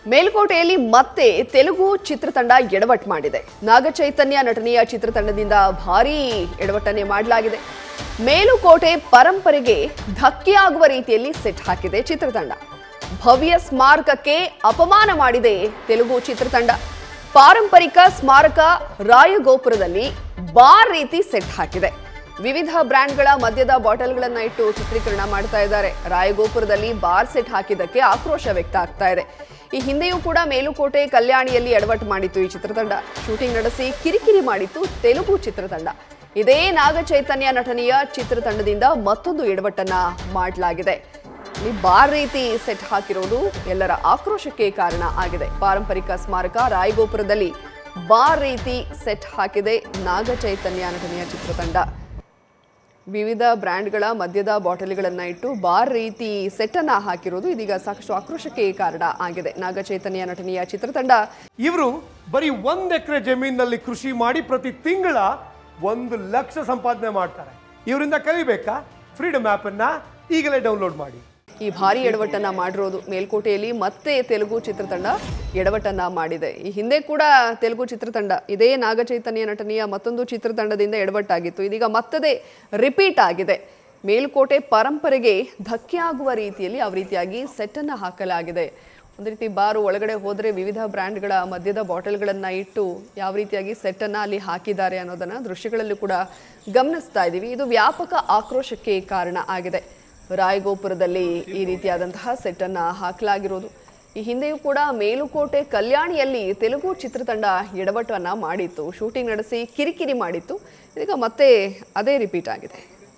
ಮೇಲ್ಕೋಟೆಯಲ್ಲಿ ಮತ್ತೆ ತೆಲುಗು ಚಿತ್ರತಂಡ ಎಡವಟ್ ಮಾಡಿದೆ ನಾಗಚೈತನ್ಯ ನಟನೆಯ ಚಿತ್ರತಂಡದಿಂದ ಭಾರೀ ಎಡವಟ್ಟನ್ನೇ ಮಾಡಲಾಗಿದೆ ಮೇಲುಕೋಟೆ ಪರಂಪರೆಗೆ ಧಕ್ಕೆಯಾಗುವ ರೀತಿಯಲ್ಲಿ ಸೆಟ್ ಹಾಕಿದೆ ಚಿತ್ರತಂಡ ಭವ್ಯ ಸ್ಮಾರಕಕ್ಕೆ ಅಪಮಾನ ಮಾಡಿದೆ ತೆಲುಗು ಚಿತ್ರತಂಡ ಪಾರಂಪರಿಕ ಸ್ಮಾರಕ ರಾಯಗೋಪುರದಲ್ಲಿ ಬಾರ್ ರೀತಿ ಸೆಟ್ ಹಾಕಿದೆ ವಿವಿಧ ಬ್ರ್ಯಾಂಡ್ಗಳ ಮದ್ಯದ ಬಾಟಲ್ಗಳನ್ನ ಇಟ್ಟು ಚಿತ್ರೀಕರಣ ಮಾಡ್ತಾ ಇದ್ದಾರೆ ರಾಯಗೋಪುರದಲ್ಲಿ ಬಾರ್ ಸೆಟ್ ಹಾಕಿದ್ದಕ್ಕೆ ಆಕ್ರೋಶ ವ್ಯಕ್ತ ಆಗ್ತಾ ಇದೆ ಈ ಹಿಂದೆಯೂ ಕೂಡ ಮೇಲುಕೋಟೆ ಕಲ್ಯಾಣಿಯಲ್ಲಿ ಎಡವಟ್ಟು ಮಾಡಿತ್ತು ಈ ಚಿತ್ರತಂಡ ಶೂಟಿಂಗ್ ನಡೆಸಿ ಕಿರಿಕಿರಿ ಮಾಡಿತ್ತು ತೆಲುಗು ಚಿತ್ರತಂಡ ಇದೇ ನಾಗಚೈತನ್ಯ ನಟನೆಯ ಚಿತ್ರತಂಡದಿಂದ ಮತ್ತೊಂದು ಎಡವಟ್ಟನ್ನ ಮಾಡಲಾಗಿದೆ ಇಲ್ಲಿ ಬಾರ್ ರೀತಿ ಸೆಟ್ ಹಾಕಿರೋದು ಎಲ್ಲರ ಆಕ್ರೋಶಕ್ಕೆ ಕಾರಣ ಆಗಿದೆ ಪಾರಂಪರಿಕ ಸ್ಮಾರಕ ರಾಯಗೋಪುರದಲ್ಲಿ ಬಾರ್ ರೀತಿ ಸೆಟ್ ಹಾಕಿದೆ ನಾಗಚೈತನ್ಯ ನಟನೆಯ ಚಿತ್ರತಂಡ ವಿವಿಧ ಬ್ರ್ಯಾಂಡ್ಗಳ ಮದ್ಯದ ಬಾಟಲಿಗಳನ್ನ ಇಟ್ಟು ಬಾರ್ ರೀತಿ ಸೆಟ್ ಅನ್ನ ಹಾಕಿರೋದು ಇದೀಗ ಸಾಕಷ್ಟು ಆಕ್ರೋಶಕ್ಕೆ ಕಾರಣ ಆಗಿದೆ ನಾಗಚೈತನ್ಯ ನಟನೆಯ ಚಿತ್ರತಂಡ ಇವರು ಬರೀ ಒಂದ್ ಎಕರೆ ಜಮೀನಿನಲ್ಲಿ ಕೃಷಿ ಮಾಡಿ ಪ್ರತಿ ತಿಂಗಳ ಒಂದು ಲಕ್ಷ ಸಂಪಾದನೆ ಮಾಡ್ತಾರೆ ಇವರಿಂದ ಕಲಿಬೇಕಾ ಫ್ರೀಡಮ್ ಆಪ್ ಅನ್ನ ಈಗಲೇ ಡೌನ್ಲೋಡ್ ಮಾಡಿ ಈ ಭಾರಿ ಎಡವಟ್ಟನ್ನ ಮಾಡಿರೋದು ಮೇಲ್ಕೋಟೆಯಲ್ಲಿ ಮತ್ತೆ ತೆಲುಗು ಚಿತ್ರತಂಡ ಎಡವಟ್ಟನ್ನ ಮಾಡಿದೆ ಈ ಹಿಂದೆ ಕೂಡ ತೆಲುಗು ಚಿತ್ರತಂಡ ಇದೇ ನಾಗಚೈತನ್ಯ ನಟನೆಯ ಮತ್ತೊಂದು ಚಿತ್ರತಂಡದಿಂದ ಎಡವಟ್ಟಾಗಿತ್ತು ಇದೀಗ ಮತ್ತದೇ ರಿಪೀಟ್ ಆಗಿದೆ ಮೇಲ್ಕೋಟೆ ಪರಂಪರೆಗೆ ಧಕ್ಕೆ ಆಗುವ ರೀತಿಯಲ್ಲಿ ಯಾವ ರೀತಿಯಾಗಿ ಸೆಟ್ಟನ್ನು ಹಾಕಲಾಗಿದೆ ಒಂದು ರೀತಿ ಬಾರು ಒಳಗಡೆ ಹೋದರೆ ವಿವಿಧ ಬ್ರ್ಯಾಂಡ್ಗಳ ಮದ್ಯದ ಬಾಟಲ್ಗಳನ್ನು ಇಟ್ಟು ಯಾವ ರೀತಿಯಾಗಿ ಸೆಟ್ಟನ್ನು ಅಲ್ಲಿ ಹಾಕಿದ್ದಾರೆ ಅನ್ನೋದನ್ನು ದೃಶ್ಯಗಳಲ್ಲೂ ಕೂಡ ಗಮನಿಸ್ತಾ ಇದ್ದೀವಿ ಇದು ವ್ಯಾಪಕ ಆಕ್ರೋಶಕ್ಕೆ ಕಾರಣ ಆಗಿದೆ ರಾಯಗೋಪುರದಲ್ಲಿ ಈ ರೀತಿಯಾದಂತಹ ಸೆಟ್ಟನ್ನು ಹಾಕಲಾಗಿರೋದು ಈ ಹಿಂದೆಯೂ ಕೂಡ ಮೇಲುಕೋಟೆ ಕಲ್ಯಾಣಿಯಲ್ಲಿ ತೆಲುಗು ಚಿತ್ರತಂಡ ಎಡವಟ್ಟನ್ನ ಮಾಡಿತ್ತು ಶೂಟಿಂಗ್ ನಡೆಸಿ ಕಿರಿಕಿರಿ ಮಾಡಿತ್ತು ಈಗ ಮತ್ತೆ ಅದೇ ರಿಪೀಟ್ ಆಗಿದೆ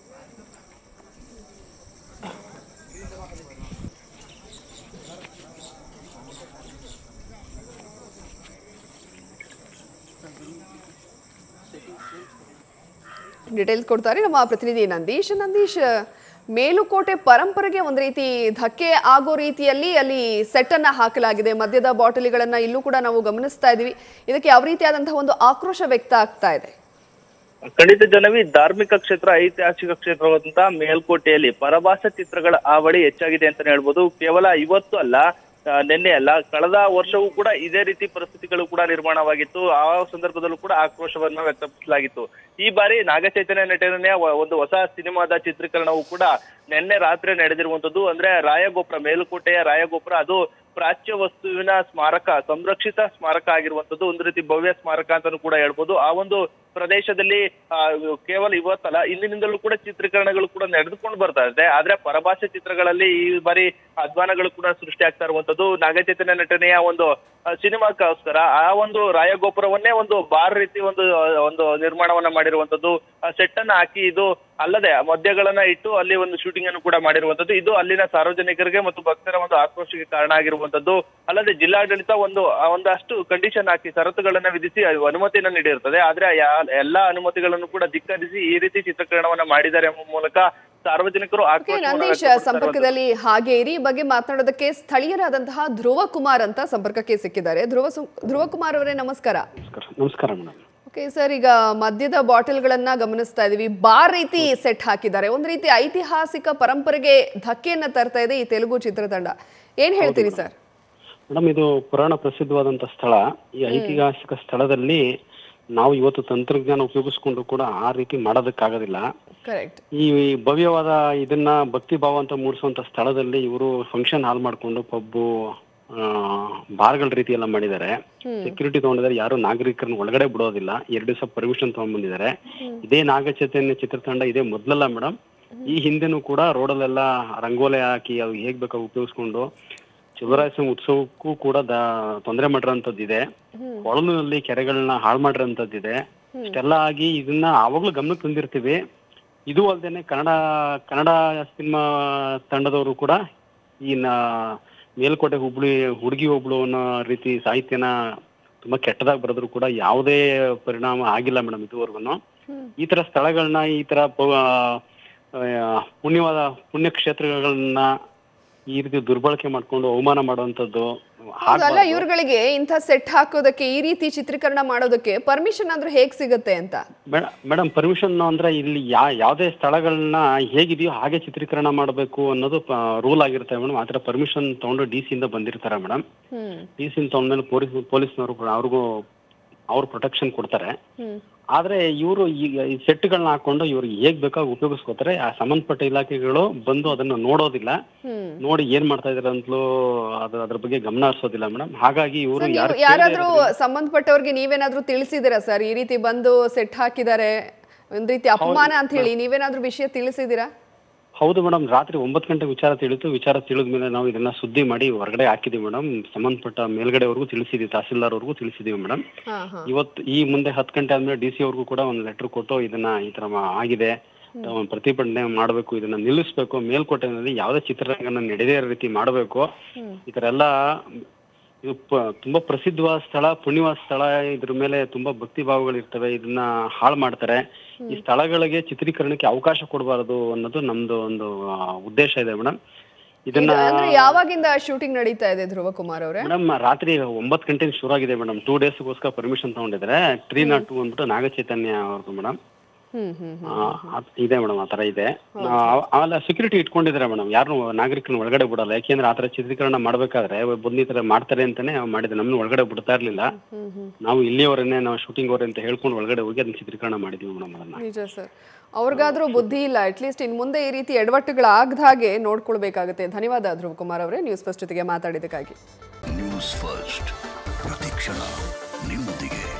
ಡೀಟೇಲ್ಸ್ ಕೊಡ್ತಾರೆ ನಮ್ಮ ಪ್ರತಿನಿಧಿ ನಂದೀಶ್ ನಂದೀಶ್ ಮೇಲುಕೋಟೆ ಪರಂಪರೆಗೆ ಒಂದು ರೀತಿ ಧಕ್ಕೆ ಆಗೋ ರೀತಿಯಲ್ಲಿ ಅಲ್ಲಿ ಸೆಟ್ ಅನ್ನ ಹಾಕಲಾಗಿದೆ ಮದ್ಯದ ಬಾಟಲಿಗಳನ್ನ ಇಲ್ಲೂ ಕೂಡ ನಾವು ಗಮನಿಸ್ತಾ ಇದೀವಿ ಇದಕ್ಕೆ ಯಾವ ರೀತಿಯಾದಂತಹ ಒಂದು ಆಕ್ರೋಶ ವ್ಯಕ್ತ ಆಗ್ತಾ ಇದೆ ಖಂಡಿತ ಜನವಿ ಧಾರ್ಮಿಕ ಕ್ಷೇತ್ರ ಐತಿಹಾಸಿಕ ಕ್ಷೇತ್ರವಾದಂತ ಮೇಲ್ಕೋಟೆಯಲ್ಲಿ ಪರಭಾಷಾ ಚಿತ್ರಗಳ ಹಾವಳಿ ಹೆಚ್ಚಾಗಿದೆ ಅಂತಾನೆ ಹೇಳ್ಬೋದು ಕೇವಲ ಇವತ್ತು ಅಲ್ಲ ಆ, ನಿನ್ನೆ ಅಲ್ಲ ಕಳೆದ ವರ್ಷವೂ ಕೂಡ ಇದೇ ರೀತಿ ಪರಿಸ್ಥಿತಿಗಳು ಕೂಡ ನಿರ್ಮಾಣವಾಗಿತ್ತು ಆ ಸಂದರ್ಭದಲ್ಲೂ ಕೂಡ ಆಕ್ರೋಶವನ್ನ ವ್ಯಕ್ತಪಡಿಸಲಾಗಿತ್ತು ಈ ಬಾರಿ ನಾಗಚೈತನ್ಯ ನಟನೆಯ ವ- ಒಂದು ಹೊಸ ಸಿನಿಮಾದ ಚಿತ್ರೀಕರಣವು ಕೂಡ ನಿನ್ನೆ ರಾತ್ರಿ ನಡೆದಿರುವಂತದ್ದು ಅಂದ್ರೆ ರಾಯಗೋಪುರ ಮೇಲುಕೋಟೆಯ ರಾಯಗೋಪುರ ಅದು ಪ್ರಾಚ್ಯ ವಸ್ತುವಿನ ಸ್ಮಾರಕ ಸಂರಕ್ಷಿತ ಸ್ಮಾರಕ ಆಗಿರುವಂತದ್ದು ಒಂದು ರೀತಿ ಭವ್ಯ ಸ್ಮಾರಕ ಅಂತಾನು ಕೂಡ ಹೇಳ್ಬೋದು ಆ ಒಂದು ಪ್ರದೇಶದಲ್ಲಿ ಆ, ಕೇವಲ ಇವತ್ತಲ್ಲ ಇಂದಿನಿಂದಲೂ ಕೂಡ ಚಿತ್ರೀಕರಣಗಳು ಕೂಡ ನಡೆದುಕೊಂಡು ಬರ್ತಾ ಇದೆ ಆದ್ರೆ ಪರಭಾಷೆ ಚಿತ್ರಗಳಲ್ಲಿ ಈ ಬಾರಿ ಅಧ್ವಾನಗಳು ಕೂಡ ಸೃಷ್ಟಿ ಆಗ್ತಾ ಇರುವಂತದ್ದು ನಾಗಚೈತನ್ಯ ನಟನೆಯ ಒಂದು ಆ, ಸಿನಿಮಾಕ್ಕೋಸ್ಕರ ಆ ಒಂದು ರಾಯಗೋಪುರವನ್ನೇ ಒಂದು ಬಾರ್ ರೀತಿ ಒಂದು ಒಂದು ನಿರ್ಮಾಣವನ್ನ ಮಾಡಿರುವಂತದ್ದು ಸೆಟ್ ಅನ್ನ ಹಾಕಿ ಇದು ಅಲ್ಲದೆ ಮದ್ಯಗಳನ್ನ ಇಟ್ಟು ಅಲ್ಲಿ ಒಂದು ಶೂಟಿಂಗ್ ಅನ್ನು ಕೂಡ ಮಾಡಿರುವಂತದ್ದು ಇದು ಅಲ್ಲಿನ ಸಾರ್ವಜನಿಕರಿಗೆ ಮತ್ತು ಭಕ್ತರ ಒಂದು ಆಕ್ರೋಶಕ್ಕೆ ಕಾರಣ ಆಗಿರುವಂತದ್ದು ಅಲ್ಲದೆ ಜಿಲ್ಲಾಡಳಿತ ಒಂದು ಆ ಒಂದಷ್ಟು ಕಂಡೀಷನ್ ಹಾಕಿ ಷರತ್ತುಗಳನ್ನ ವಿಧಿಸಿ ಅದು ಅನುಮತಿಯನ್ನ ನೀಡಿರುತ್ತದೆ ಆದ್ರೆ ಯಾ- ಎಲ್ಲಾ ಅನುಮತಿಗಳನ್ನು ಕೂಡ ಧಿಕ್ಕರಿಸಿ ಈ ರೀತಿ ಚಿತ್ರೀಕರಣವನ್ನ ಮಾಡಿದ್ದಾರೆ ಎಂಬ ಮೂಲಕ ಸಾರ್ವಜನಿಕರು ಓಕೆ ಆಕ್ರೋಶವನ್ನ ನಂದೀಶ್ ವ್ಯಕ್ತಪಡಿಸ್ತಾ ಇರುವಂತದ್ದು. ಸಂಪರ್ಕದಲ್ಲಿ ಹಾಗೆ ಇರಿ ಈ ಬಗ್ಗೆ ಮಾತನಾಡೋದಕ್ಕೆ ಸ್ಥಳೀಯರಾದಂತಹ ಧ್ರುವ ಕುಮಾರ್ ಅಂತ ಸಂಪರ್ಕಕ್ಕೆ ಸಿಕ್ಕಿದ್ದಾರೆ ಧ್ರುವ ಸು- ಧ್ರುವ ಕುಮಾರ್ ಅವರೇ ನಮಸ್ಕಾರ ನಮಸ್ಕಾರ ನಮಸ್ಕಾರ ಮೇಡಮ್ ಓಕೆ ಸರ್ ಈಗ ಮದ್ಯದ ಬಾಟಲ್ಗಳನ್ನ ಗಮನಿಸ್ತಾ ಇದೀವಿ ಬಾರ್ ರೀತಿ ಸೆಟ್ ಹಾಕಿದ್ದಾರೆ ಒಂದು ರೀತಿ ಐತಿಹಾಸಿಕ ಪರಂಪರೆಗೆ ಧಕ್ಕೆಯನ್ನ ತರ್ತಾ ಇದೆ ಈ ತೆಲುಗು ಚಿತ್ರತಂಡ ಏನ್ ಹೇಳ್ತೀರಿ ಸರ್ ಮೇಡಮ್ ಇದು ಪುರಾಣ ಪ್ರಸಿದ್ಧವಾದಂತ ಸ್ಥಳ ಈ ಐತಿಹಾಸಿಕ ಸ್ಥಳದಲ್ಲಿ ನಾವು ಇವತ್ತು ತಂತ್ರಜ್ಞಾನ ಉಪಯೋಗಿಸ್ಕೊಂಡು ಕೂಡ ಆ ರೀತಿ ಮಾಡೋದಕ್ಕಾಗೋದಿಲ್ಲ ಕರೆಕ್ಟ್ ಈ ಭವ್ಯವಾದ ಇದನ್ನ ಭಕ್ತಿ ಭಾವ ಅಂತ ಮೂಡಿಸುವಂತ ಸ್ಥಳದಲ್ಲಿ ಇವರು ಫಂಕ್ಷನ್ ಹಾಲ್ ಮಾಡ್ಕೊಂಡು ಪಬ್ಬು ಬಾರ್ಗಳ ರೀತಿ ಎಲ್ಲ ಮಾಡಿದ್ದಾರೆ ಸೆಕ್ಯೂರಿಟಿ ತಗೊಂಡಿದ್ದಾರೆ ಯಾರು ನಾಗರಿಕರನ್ನ ಒಳಗಡೆ ಬಿಡೋದಿಲ್ಲ ಎರಡು ದಿವಸ ಪರ್ಮಿಷನ್ ತಗೊಂಡ್ಬಂದಿದ್ದಾರೆ ಇದೇ ನಾಗಚೈತನ್ಯ ಚಿತ್ರತಂಡ ಇದೇ ಮೊದಲಲ್ಲ ಮೇಡಮ್ ಈ ಹಿಂದೆನೂ ಕೂಡ ರೋಡಲ್ಲೆಲ್ಲ ರಂಗೋಲೆ ಹಾಕಿ ಅದು ಹೇಗ್ ಬೇಕಾ ಉಪಯೋಗಿಸ್ಕೊಂಡು ಶಿವರಾಜ ಉತ್ಸವಕ್ಕೂ ಕೂಡ ದ- ತೊಂದರೆ ಮಾಡಿರೋಂಥದ್ದಿದೆ ಕೊಳಲಿನಲ್ಲಿ ಕೆರೆಗಳನ್ನ ಹಾಳು ಮಾಡಿರೋಂಥದ್ದಿದೆ ಇಷ್ಟೆಲ್ಲ ಆಗಿ ಇದನ್ನ ಆವಾಗ್ಲೂ ಗಮನಕ್ಕೆ ತಂದಿರ್ತೀವಿ ಇದು ಅಲ್ದೇನೆ ಕನ್ನಡ ಕನ್ನಡ ಸಿನಿಮಾ ತಂಡದವರು ಕೂಡ ಈ ನ- ಮೇಲ್ಕೋಟೆ ಹುಬ್ಳಿ ಹುಡುಗಿ ಒಬ್ಳು ಅನ್ನೋ ರೀತಿ ಸಾಹಿತ್ಯನ ತುಂಬಾ ಕೆಟ್ಟದಾಗಿ ಬರೆದ್ರು ಕೂಡ ಯಾವುದೇ ಪರಿಣಾಮ ಆಗಿಲ್ಲ ಮೇಡಮ್ ಇದುವರೆಗೂ ಈ ತರ ಸ್ಥಳಗಳನ್ನ ಈ ತರ ಪ- ಆ, ಪುಣ್ಯವಾದ ಪುಣ್ಯ ಕ್ಷೇತ್ರಗಳನ್ನ ಈ ರೀತಿ ದುರ್ಬಳಕೆ ಮಾಡ್ಕೊಂಡು ಅವಮಾನ ಮಾಡುವಂಥದ್ದು ಹೌದಲ್ಲ ಇವ್ರುಗಳಿಗೆ ಇಂಥ ಸೆಟ್ ಹಾಕೋದಕ್ಕೆ ಈ ರೀತಿ ಚಿತ್ರೀಕರಣ ಮಾಡೋದಕ್ಕೆ ಪರ್ಮಿಷನ್ ಅಂದ್ರೆ ಹೇಗ್ ಸಿಗುತ್ತೆ ಅಂತ ಮೇಡಮ್ ಪರ್ಮಿಷನ್ ಅಂದ್ರೆ ಇಲ್ಲಿ ಯಾ ಯಾವುದೇ ಸ್ಥಳಗಳನ್ನ ಹೇಗಿದೆಯೋ ಹಾಗೆ ಚಿತ್ರೀಕರಣ ಮಾಡಬೇಕು ಅನ್ನೋದು ರೂಲ್ ಆಗಿರುತ್ತೆ ಮೇಡಮ್ ಆ ಥರ ಪರ್ಮಿಷನ್ ತಗೊಂಡು ಡಿ ಸಿಯಿಂದ ಬಂದಿರ್ತಾರೆ ಮೇಡಮ್ ಹ್ಮ್ ಡಿ ಸಿಯಿಂದ ತಗೊಂಡ್ಮೇಲೆ ಪೊಲೀಸ್ ಪೊಲೀಸ್ನವರು ಕೂಡ ಅವ್ರಿಗೂ ಅವ್ರು ಪ್ರೊಟೆಕ್ಷನ್ ಕೊಡ್ತಾರೆ ಹ್ಮ್ ಆದ್ರೆ ಇವರು ಈಗ ಈ ಸೆಟ್ಗಳನ್ನ ಹಾಕೊಂಡು ಇವ್ರಿಗೆ ಹೇಗ್ ಬೇಕಾಗಿ ಉಪಯೋಗಿಸ್ಕೋತಾರೆ ಆ ಸಂಬಂಧಪಟ್ಟ ಇಲಾಖೆಗಳು ಬಂದು ಅದನ್ನ ನೋಡೋದಿಲ್ಲ ಹ್ಮ್ ನೋಡಿ ಏನ್ ಮಾಡ್ತಾ ಇದಾರೆ ಅಂತಲೂ ಅದ್ರ ಅದ್ರ ಬಗ್ಗೆ ಗಮನ ಹರಿಸೋದಿಲ್ಲ ಮೇಡಮ್ ಹಾಗಾಗಿ ಇವರು ಸರ್, ಯಾರು ನೀವು ಯಾರಾದ್ರೂ ಸಂಬಂಧಪಟ್ಟವ್ರಿಗೆ ನೀವೇನಾದ್ರೂ ತಿಳಿಸಿದಿರಾ ಸರ್ ಈ ರೀತಿ ಬಂದು ಸೆಟ್ ಹಾಕಿದ್ದಾರೆ ಒಂದ್ ರೀತಿ ಅಪಮಾನ ಅಂತ ಹೇಳಿ ನೀವೇನಾದ್ರೂ ವಿಷಯ ತಿಳಿಸಿದಿರಾ ಹೌದು ಮೇಡಮ್ ರಾತ್ರಿ ಒಂಬತ್ತು ಗಂಟೆ ವಿಚಾರ ತಿಳಿತು ವಿಚಾರ ತಿಳಿದ ಮೇಲೆ ನಾವು ಇದನ್ನ ಸುದ್ದಿ ಮಾಡಿ ಹೊರಗಡೆ ಹಾಕಿದೀವಿ ಮೇಡಮ್ ಸಂಬಂಧಪಟ್ಟ ಮೇಲ್ಗಡೆವರೆಗೂ ತಿಳಿಸಿದೀವಿ ತಹಸೀಲ್ದಾರ್ ಅವ್ರಿಗೂ ತಿಳಿಸಿದೀವಿ ಮೇಡಮ್ ಹಾ ಹಾ ಇವತ್ತು ಈ ಮುಂದೆ ಹತ್ತು ಗಂಟೆ ಆದ್ಮೇಲೆ ಡಿ ಸಿ ಅವ್ರಿಗೂ ಕೂಡ ಒಂದು ಲೆಟರ್ ಕೊಟ್ಟು ಇದನ್ನ ಈ ತರ ಮಾ- ಆಗಿದೆ ಒಂದು ಪ್ರತಿಭಟನೆ ಮಾಡಬೇಕು ಇದನ್ನ ನಿಲ್ಲಿಸಬೇಕು ಮೇಲ್ಕೋಟೆನಲ್ಲಿ ಯಾವುದೇ ಚಿತ್ರರಂಗನ ನಡೆದೇ ಇರೋ ರೀತಿ ಮಾಡಬೇಕು ಈ ತರ ಎಲ್ಲ ಇದು ಪ- ತುಂಬಾ ಪ್ರಸಿದ್ಧವಾದ ಸ್ಥಳ ಪುಣ್ಯವಾದ ಸ್ಥಳ ಇದ್ರ ಮೇಲೆ ತುಂಬಾ ಭಕ್ತಿ ಭಾವಗಳಿರ್ತವೆ ಇದನ್ನ ಹಾಳು ಮಾಡ್ತಾರೆ ಈ ಸ್ಥಳಗಳಿಗೆ ಚಿತ್ರೀಕರಣಕ್ಕೆ ಅವಕಾಶ ಕೊಡಬಾರದು ಅನ್ನೋದು ನಮ್ದು ಒಂದು ಆ, ಉದ್ದೇಶ ಇದೆ ಮೇಡಮ್ ಇದನ್ನ ಇದು ಅಂದ್ರೆ ಯಾವಾಗಿಂದ ಶೂಟಿಂಗ್ ನಡೀತಾ ಇದೆ ಧ್ರುವ ಕುಮಾರ್ ಅವರೇ ಮೇಡಮ್ ರಾತ್ರಿ ಒಂಬತ್ತು ಗಂಟೆಗೆ ಶುರು ಆಗಿದೆ ಮೇಡಮ್ ಟೂ ಡೇಸ್ಗೋಸ್ಕರ ಪರ್ಮಿಷನ್ ತಗೊಂಡಿದ್ರೆ ತ್ರೀ ನಾಟ್ ಟೂ ಅಂದ್ಬಿಟ್ಟು ನಾಗ ಚೈತನ್ಯ ಅವ್ರದ್ದು ಮೇಡಮ್ ಹ್ಮ್ ಹ್ಮ್ ಇದೆ ಮೇಡಮ್ ಆ ಥರ ಇದೆ ಆಮೇಲೆ ಸೆಕ್ಯೂರಿಟಿ ಇಟ್ಕೊಂಡಿದ್ದಾರೆ ಮೇಡಮ್ ಯಾರು ನಾಗರಿಕರನ್ನ ಒಳಗಡೆ ಬಿಡಲ್ಲ ಯಾಕೆಂದ್ರೆ ಆ ಥರ ಚಿತ್ರೀಕರಣ ಮಾಡ್ಬೇಕಾದ್ರೆ ಬಂದು ಈ ಥರ ಮಾಡ್ತಾರೆ ಅಂತಾನೆ ಮಾಡಿದೆ ನಮ್ಮನ್ನ ಒಳಗಡೆ ಬಿಡ್ತಾ ಇರ್ಲಿಲ್ಲ ಹ್ಮ್ ಹ್ಮ್ ನಾವು ಇಲ್ಲಿಯವರನ್ನೇ ನಾವು ಶೂಟಿಂಗ್ ಅವರೇ ಅಂತ ಹೇಳ್ಕೊಂಡು ಒಳಗಡೆ ಹೋಗಿ ಅದನ್ನ ಚಿತ್ರೀಕರಣ ಮಾಡಿದೀವಿ ಮೇಡಮ್ ಅದನ್ನ ನಿಜ ಸರ್ ಅವ್ರಿಗಾದ್ರೂ ಬುದ್ಧಿ ಇಲ್ಲ ಅಟ್ಲೀಸ್ಟ್ ಇನ್ ಮುಂದೆ ಈ ರೀತಿ ಎಡವಟ್ಟುಗಳಾಗದ ಹಾಗೆ ನೋಡ್ಕೊಳ್ಬೇಕಾಗುತ್ತೆ ಧನ್ಯವಾದ ಧ್ರುವ ಕುಮಾರ್ ಅವರೇ ನ್ಯೂಸ್ ಫಸ್ಟ್ ಜೊತೆಗೆ ಮಾತಾಡಿದ್ದಕ್ಕಾಗಿ ನ್ಯೂಸ್ ಫಸ್ಟ್ ಪ್ರತಿಕ್ಷಣ ನಿಮ್ಮೊಂದಿಗೆ